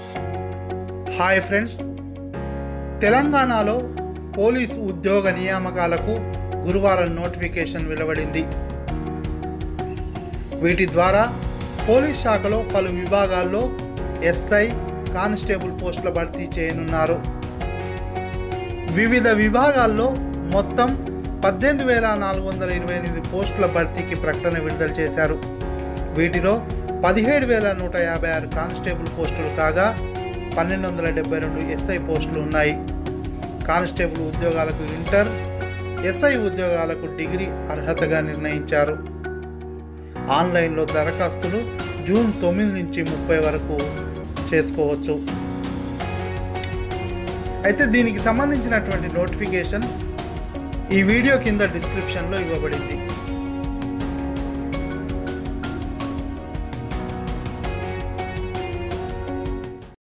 hi friends తెలంగాణలో police ఉద్యోగ నియామకాలకు గురువారం నోటిఫికేషన్ వెలువడింది వీటి ద్వారా పోలీస్ శాఖలో పలు విభాగాల్లో ఎస్ఐ కానిస్టేబుల్ పోస్టుల భర్తీ చేయనున్నారు వివిధ విభాగాల్లో మొత్తం పద్దెనిమిది వేల నాలుగు వందల ఇరవై ఎనిమిది పోస్టుల భర్తీకి ప్రకటన విడుదల చేశారు వీటిలో పదిహేడు వేల నూట యాభై ఆరు కానిస్టేబుల్ పోస్టులు కాగా పన్నెండు వందల డెబ్బై రెండు ఎస్ఐ పోస్టులు ఉన్నాయి కానిస్టేబుల్ ఉద్యోగాలకు ఇంటర్ ఎస్ఐ ఉద్యోగాలకు డిగ్రీ అర్హతగా నిర్ణయించారు ఆన్లైన్లో దరఖాస్తులు జూన్ తొమ్మిది నుంచి ముప్పై వరకు చేసుకోవచ్చు అయితే దీనికి సంబంధించినటువంటి నోటిఫికేషన్ ఈ వీడియో కింద డిస్క్రిప్షన్లో ఇవ్వబడింది